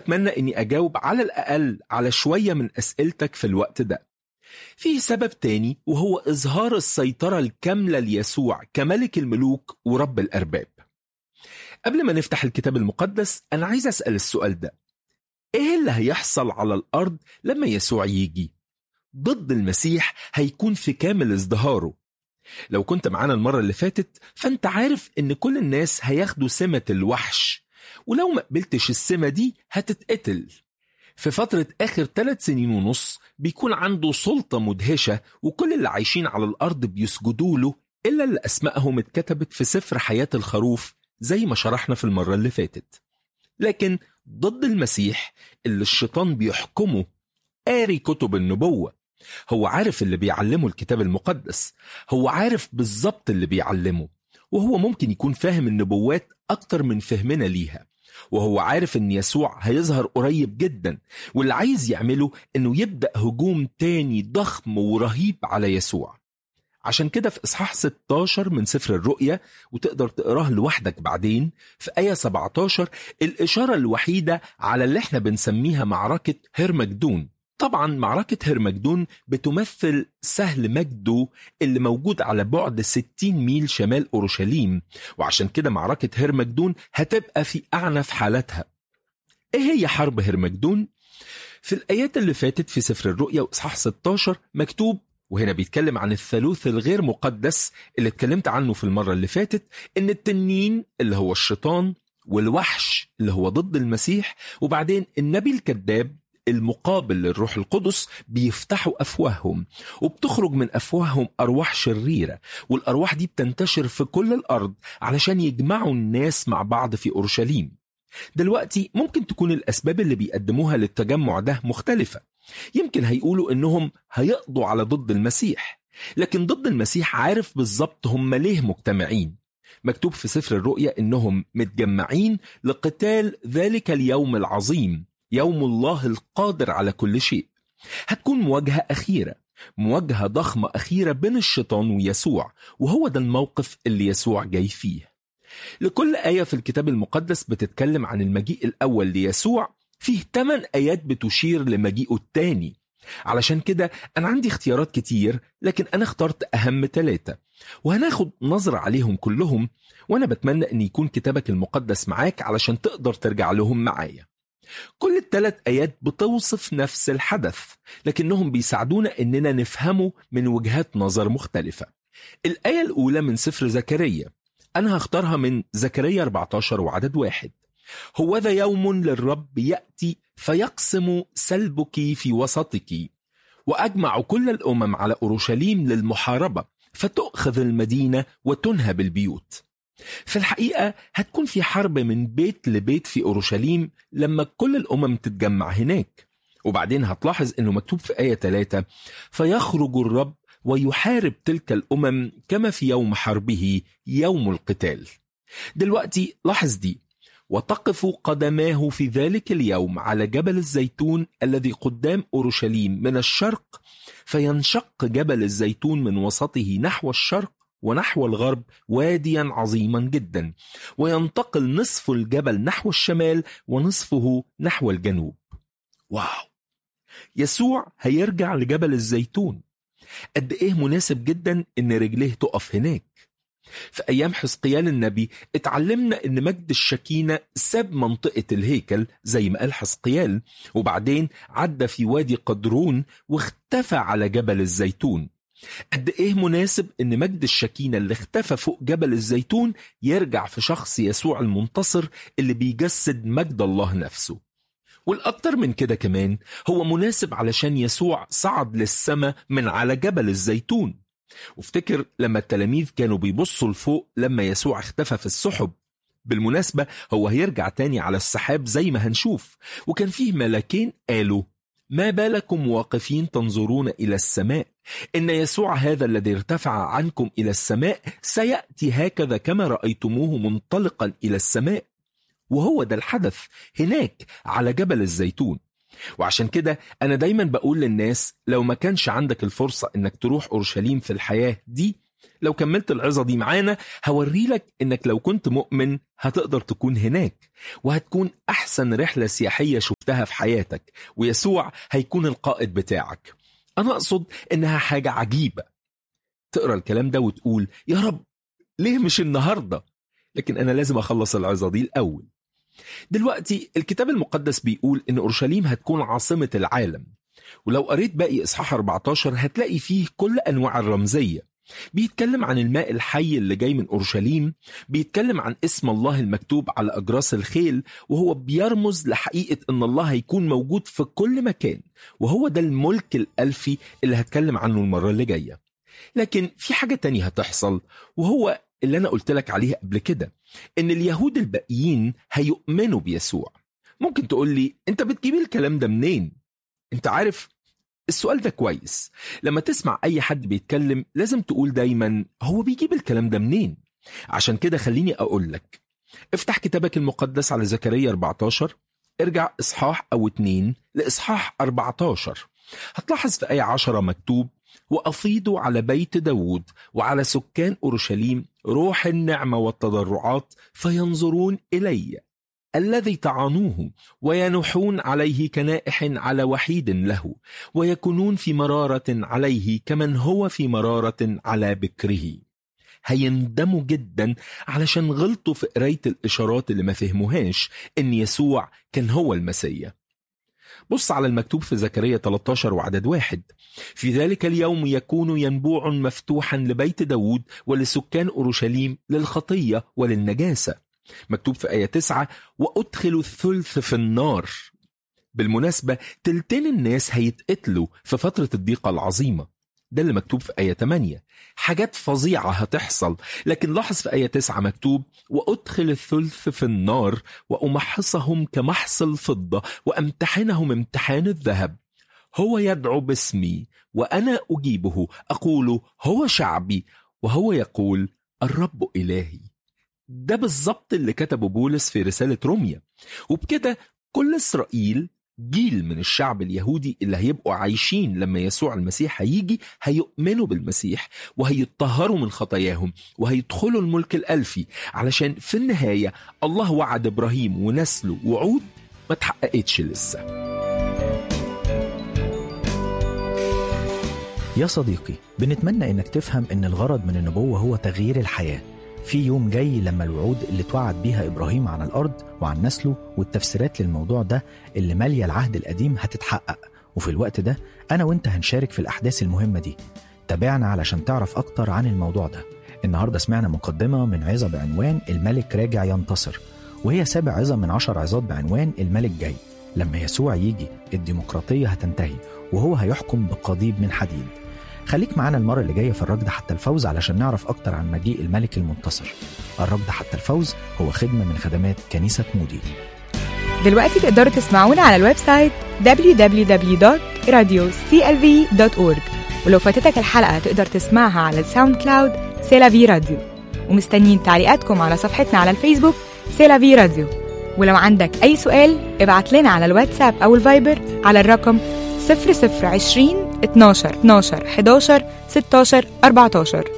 بتمنى اني اجاوب على الاقل على شوية من اسئلتك في الوقت ده في سبب تاني وهو اظهار السيطرة الكاملة ليسوع كملك الملوك ورب الارباب قبل ما نفتح الكتاب المقدس انا عايز اسأل السؤال ده ايه اللي هيحصل على الارض لما يسوع يجي ضد المسيح هيكون في كامل ازدهاره لو كنت معانا المرة اللي فاتت فانت عارف ان كل الناس هياخدوا سمة الوحش ولو ما قبلتش السمة دي هتتقتل في فترة آخر ثلاث سنين ونص بيكون عنده سلطة مدهشة وكل اللي عايشين على الأرض بيسجدوا له إلا اللي أسمائهم اتكتبت في سفر حياة الخروف زي ما شرحنا في المرة اللي فاتت لكن ضد المسيح اللي الشيطان بيحكمه قاري كتب النبوة هو عارف اللي بيعلمه الكتاب المقدس هو عارف بالظبط اللي بيعلمه وهو ممكن يكون فاهم النبوات أكتر من فهمنا ليها وهو عارف ان يسوع هيظهر قريب جدا واللي عايز يعمله انه يبدأ هجوم تاني ضخم ورهيب على يسوع عشان كده في إصحاح 16 من سفر الرؤيا وتقدر تقراه لوحدك بعدين في آية 17 الإشارة الوحيدة على اللي احنا بنسميها معركة هرمجدون طبعا معركة هرمجدون بتمثل سهل مجدو اللي موجود على بعد 60 ميل شمال أورشليم وعشان كده معركة هرمجدون هتبقى في أعنف حالتها إيه هي حرب هرمجدون؟ في الآيات اللي فاتت في سفر الرؤيا وإصحاح 16 مكتوب وهنا بيتكلم عن الثالوث الغير مقدس اللي اتكلمت عنه في المرة اللي فاتت إن التنين اللي هو الشيطان والوحش اللي هو ضد المسيح وبعدين النبي الكذاب المقابل للروح القدس بيفتحوا أفواههم وبتخرج من أفواههم أرواح شريرة والأرواح دي بتنتشر في كل الأرض علشان يجمعوا الناس مع بعض في أورشليم دلوقتي ممكن تكون الأسباب اللي بيقدموها للتجمع ده مختلفة يمكن هيقولوا إنهم هيقضوا على ضد المسيح لكن ضد المسيح عارف بالظبط هم ليه مجتمعين مكتوب في سفر الرؤيا إنهم متجمعين لقتال ذلك اليوم العظيم يوم الله القادر على كل شيء هتكون مواجهة أخيرة مواجهة ضخمة أخيرة بين الشيطان ويسوع وهو ده الموقف اللي يسوع جاي فيه لكل آية في الكتاب المقدس بتتكلم عن المجيء الأول ليسوع فيه 8 آيات بتشير لمجيئه التاني علشان كده أنا عندي اختيارات كتير لكن أنا اخترت أهم ثلاثة وهناخد نظرة عليهم كلهم وأنا بتمنى أن يكون كتابك المقدس معاك علشان تقدر ترجع لهم معايا كل الثلاث آيات بتوصف نفس الحدث لكنهم بيساعدونا إننا نفهمه من وجهات نظر مختلفة الآية الأولى من سفر زكريا أنا هختارها من زكريا 14 وعدد واحد هو ذا يوم للرب يأتي فيقسم سلبك في وسطك وأجمع كل الأمم على أورشليم للمحاربة فتؤخذ المدينة وتنهب البيوت في الحقيقة هتكون في حرب من بيت لبيت في أورشليم لما كل الأمم تتجمع هناك وبعدين هتلاحظ أنه مكتوب في آية 3 فيخرج الرب ويحارب تلك الأمم كما في يوم حربه يوم القتال دلوقتي لاحظ دي وتقف قدماه في ذلك اليوم على جبل الزيتون الذي قدام أورشليم من الشرق فينشق جبل الزيتون من وسطه نحو الشرق ونحو الغرب واديا عظيما جدا وينتقل نصف الجبل نحو الشمال ونصفه نحو الجنوب واو يسوع هيرجع لجبل الزيتون قد ايه مناسب جدا ان رجليه تقف هناك في ايام حزقيال النبي اتعلمنا ان مجد الشكينه ساب منطقه الهيكل زي ما قال حزقيال وبعدين عدى في وادي قدرون واختفى على جبل الزيتون قد ايه مناسب ان مجد الشكينة اللي اختفى فوق جبل الزيتون يرجع في شخص يسوع المنتصر اللي بيجسد مجد الله نفسه والأكتر من كده كمان هو مناسب علشان يسوع صعد للسماء من على جبل الزيتون وافتكر لما التلاميذ كانوا بيبصوا لفوق لما يسوع اختفى في السحب بالمناسبة هو هيرجع تاني على السحاب زي ما هنشوف وكان فيه ملاكين قالوا ما بالكم واقفين تنظرون إلى السماء إن يسوع هذا الذي ارتفع عنكم إلى السماء سيأتي هكذا كما رأيتموه منطلقا إلى السماء وهو ده الحدث هناك على جبل الزيتون وعشان كده أنا دايما بقول للناس لو ما كانش عندك الفرصة إنك تروح أورشليم في الحياة دي لو كملت العظة دي معانا هوري لك انك لو كنت مؤمن هتقدر تكون هناك وهتكون احسن رحلة سياحية شفتها في حياتك ويسوع هيكون القائد بتاعك انا اقصد انها حاجة عجيبة تقرا الكلام ده وتقول يا رب ليه مش النهاردة لكن انا لازم اخلص العظة دي الاول دلوقتي الكتاب المقدس بيقول ان اورشليم هتكون عاصمة العالم ولو قريت باقي اصحاح 14 هتلاقي فيه كل انواع الرمزيه بيتكلم عن الماء الحي اللي جاي من اورشليم بيتكلم عن اسم الله المكتوب على اجراس الخيل وهو بيرمز لحقيقه ان الله هيكون موجود في كل مكان وهو ده الملك الالفي اللي هتكلم عنه المره اللي جايه لكن في حاجه تانية هتحصل وهو اللي انا قلت لك عليه قبل كده ان اليهود الباقيين هيؤمنوا بيسوع ممكن تقول لي انت بتجيب الكلام ده منين انت عارف السؤال ده كويس لما تسمع اي حد بيتكلم لازم تقول دايما هو بيجيب الكلام ده منين عشان كده خليني اقول لك افتح كتابك المقدس على زكريا 14 ارجع اصحاح او اتنين لاصحاح 14 هتلاحظ في آية 10 مكتوب وأفيضوا على بيت داود وعلى سكان أورشليم روح النعمة والتضرعات فينظرون إلي الذي طعنوه وينحون عليه كنائح على وحيد له ويكونون في مرارة عليه كمن هو في مرارة على بكره هيندموا جدا علشان غلطوا في قراية الإشارات اللي ما فهموهاش إن يسوع كان هو المسيا بص على المكتوب في زكريا 13 وعدد واحد في ذلك اليوم يكون ينبوع مفتوحا لبيت داود ولسكان أورشليم للخطية وللنجاسة مكتوب في آية 9 وأدخل الثلث في النار بالمناسبة تلتين الناس هيتقتلوا في فترة الضيقة العظيمة ده اللي مكتوب في آية 8 حاجات فظيعة هتحصل لكن لاحظ في آية 9 مكتوب وأدخل الثلث في النار وأمحصهم كمحص الفضة وأمتحنهم امتحان الذهب هو يدعو باسمي وأنا أجيبه أقول هو شعبي وهو يقول الرب إلهي ده بالظبط اللي كتبه بولس في رسالة روميا وبكده كل إسرائيل جيل من الشعب اليهودي اللي هيبقوا عايشين لما يسوع المسيح هيجي هيؤمنوا بالمسيح وهيتطهروا من خطاياهم وهيدخلوا الملك الألفي علشان في النهاية الله وعد إبراهيم ونسله وعود ما تحققتش لسه يا صديقي بنتمنى انك تفهم ان الغرض من النبوة هو تغيير الحياة في يوم جاي لما الوعود اللي توعد بيها إبراهيم عن الأرض وعن نسله والتفسيرات للموضوع ده اللي مالية العهد القديم هتتحقق وفي الوقت ده أنا وإنت هنشارك في الأحداث المهمة دي تابعنا علشان تعرف أكتر عن الموضوع ده النهاردة سمعنا مقدمة من عظة بعنوان الملك راجع ينتصر وهي سابع عظة من عشر عظات بعنوان الملك جاي لما يسوع يجي الديمقراطية هتنتهي وهو هيحكم بقضيب من حديد خليك معانا المرة اللي جاية في الركض حتى الفوز علشان نعرف أكتر عن مجيء الملك المنتصر الركض حتى الفوز هو خدمة من خدمات كنيسة مودي دلوقتي تقدروا تسمعونا على الويب سايت www.radioclv.org ولو فاتتك الحلقة تقدر تسمعها على الساوند كلاود سيلافي راديو ومستنيين تعليقاتكم على صفحتنا على الفيسبوك سيلافي راديو ولو عندك أي سؤال ابعت لنا على الواتساب أو الفايبر على الرقم 0020 12 12 11 16 14